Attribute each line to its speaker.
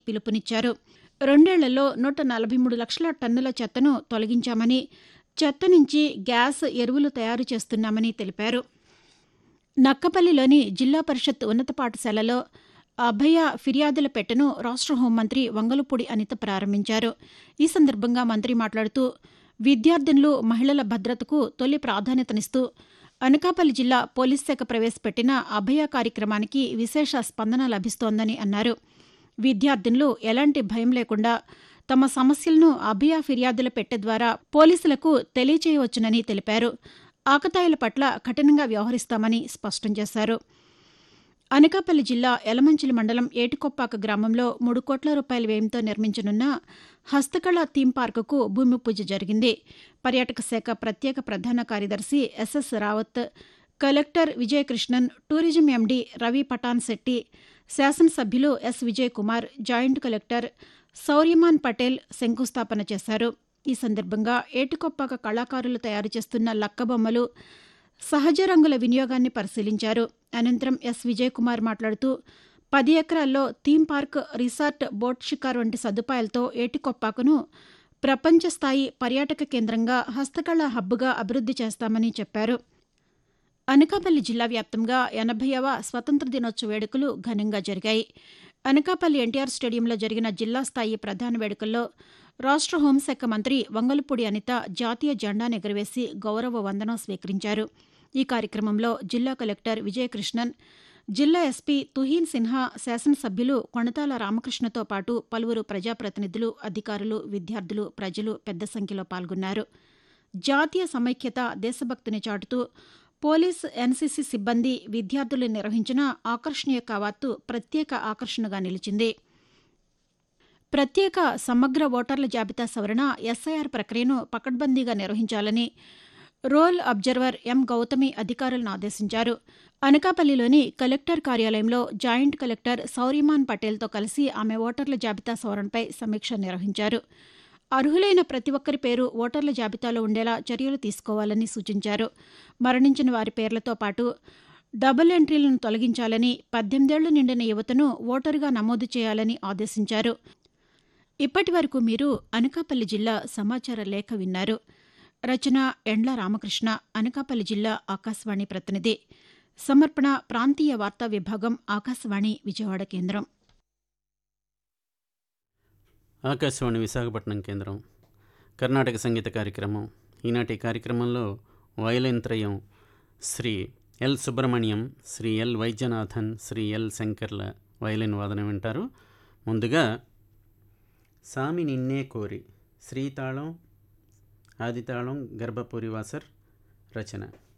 Speaker 1: పిలుపునిచ్చారు రెండేళ్లలో నూట నలభై మూడు లక్షల టన్నుల చెత్తను తొలగించామని చెత్త నుంచి గ్యాస్ ఎరువులు తయారు చేస్తున్నామని తెలిపారు నక్కపల్లిలోని జిల్లా పరిషత్ ఉన్నత పాఠశాలలో అభయ ఫిర్యాదుల పెట్టెను రాష్ట్ర హోంమంత్రి వంగలపూడి అనిత ప్రారంభించారు ఈ సందర్భంగా మంత్రి మాట్లాడుతూ విద్యార్థినులు మహిళల భద్రతకు తొలి ప్రాధాన్యతనిస్తూ అనకాపల్లి జిల్లా పోలీస్ శాఖ ప్రవేశపెట్టిన అభయ కార్యక్రమానికి విశేష స్పందన లభిస్తోందని అన్నారు విద్యార్థినులు ఎలాంటి భయం లేకుండా తమ సమస్యలను అభయ ఫిర్యాదుల పెట్టె ద్వారా పోలీసులకు తెలియచేయవచ్చునని తెలిపారు ఆకతాయిల పట్ల కఠినంగా వ్యవహరిస్తామని స్పష్టం చేశారు అనకాపల్లి జిల్లా యలమంచిలి మండలం ఏటికొప్పాక గ్రామంలో మూడు కోట్ల రూపాయల వ్యయంతో నిర్మించనున్న హస్తకళ థీమ్ పార్కుకు భూమి పూజ జరిగింది పర్యాటక శాఖ ప్రత్యేక ప్రధాన కార్యదర్శి S S Rawat collector Vijayakrishnan tourism M D Ravi Pathan Shetty శాసనసభ్యులు S Vijay Kumar joint collector Sauryaman Patel శంకుస్థాపన చేశారు ఈ సందర్భంగా ఏటికొప్పాక కళాకారులు తయారు చేస్తున్న లక్కబొమ్మలు సహజ రంగుల వినియోగాన్ని పరిశీలించారు అనంతరం ఎస్ విజయ్ కుమార్ మాట్లాడుతూ పది ఎకరాల్లో థీమ్ పార్క్ రిసార్ట్ బోట్ షికార్ వంటి సదుపాయాలతో ఏటికొప్పాకను ప్రపంచ స్థాయి పర్యాటక కేంద్రంగా హస్తకళ హబ్గా అభివృద్ది చేస్తామని చెప్పారు అనకాపల్లి జిల్లా వ్యాప్తంగా ఎనభైవ స్వతంత్ర దినోత్సవ వేడుకలు ఘనంగా జరిగాయి అనకాపల్లి ఎన్టీఆర్ స్టేడియంలో జరిగిన జిల్లా స్థాయి ప్రధాన వేడుకల్లో రాష్ట్ర హోంశాఖ మంత్రి వంగలపూడి అనిత జాతీయ జెండాను ఎగురవేసి గౌరవ వందనం స్వీకరించారు ఈ కార్యక్రమంలో జిల్లా కలెక్టర్ విజయకృష్ణన్ జిల్లా ఎస్పీ తుహీన్ సిన్హా శాసనసభ్యులు కొణతాల రామకృష్ణతో పాటు పలువురు ప్రజాప్రతినిధులు అధికారులు విద్యార్థులు ప్రజలు పెద్ద సంఖ్యలో పాల్గొన్నారు జాతీయ సమైక్యత దేశభక్తిని చాటుతూ పోలీస్ ఎన్సీసీ సిబ్బంది విద్యార్థులు నిర్వహించిన ఆకర్షణీయ కవాతు ప్రత్యేక ఆకర్షణగా నిలిచింది ప్రత్యేక సమగ్ర ఓటర్ల జాబితా సవరణ ఎస్ఐఆర్ ప్రక్రియను పకడ్బందీగా నిర్వహించాలని రోల్ అబ్జర్వర్ ఎం గౌతమి అధికారులను ఆదేశించారు అనకాపల్లిలోని కలెక్టర్ కార్యాలయంలో జాయింట్ కలెక్టర్ సౌరిమాన్ పటేల్తో కలిసి ఆమె ఓటర్ల జాబితా సవరణపై సమీక్ష నిర్వహించారు అర్హులైన ప్రతి ఒక్కరి పేరు ఓటర్ల జాబితాలో ఉండేలా చర్యలు తీసుకోవాలని సూచించారు మరణించిన వారి పేర్లతో పాటు డబుల్ ఎంట్రీలను తొలగించాలని పద్దెనిమిదేళ్లు నిండిన యువతను ఓటరుగా నమోదు చేయాలని ఆదేశించారు ఇప్పటి వరకు మీరు అనకాపల్లి జిల్లా సమాచార లేఖ విన్నారు రచన ఎండ్ల రామకృష్ణ అనకాపల్లి జిల్లా ఆకాశవాణి ప్రతినిధి సమర్పణ ప్రాంతీయ వార్తా విభాగం ఆకాశవాణి విజయవాడ కేంద్రం
Speaker 2: ఆకాశవాణి విశాఖపట్నం కేంద్రం కర్ణాటక సంగీత కార్యక్రమం ఈనాటి కార్యక్రమంలో వయలిన్ త్రయం Shri L Subrahmanyam Shri L Vaidyanathan Shri L శంకర్ల వయలిన్ వాదన వింటారు ముందుగా సామి నిన్నే కోరి శ్రీతాళం ఆదితాళం గర్భపూరి వాసర్ రచన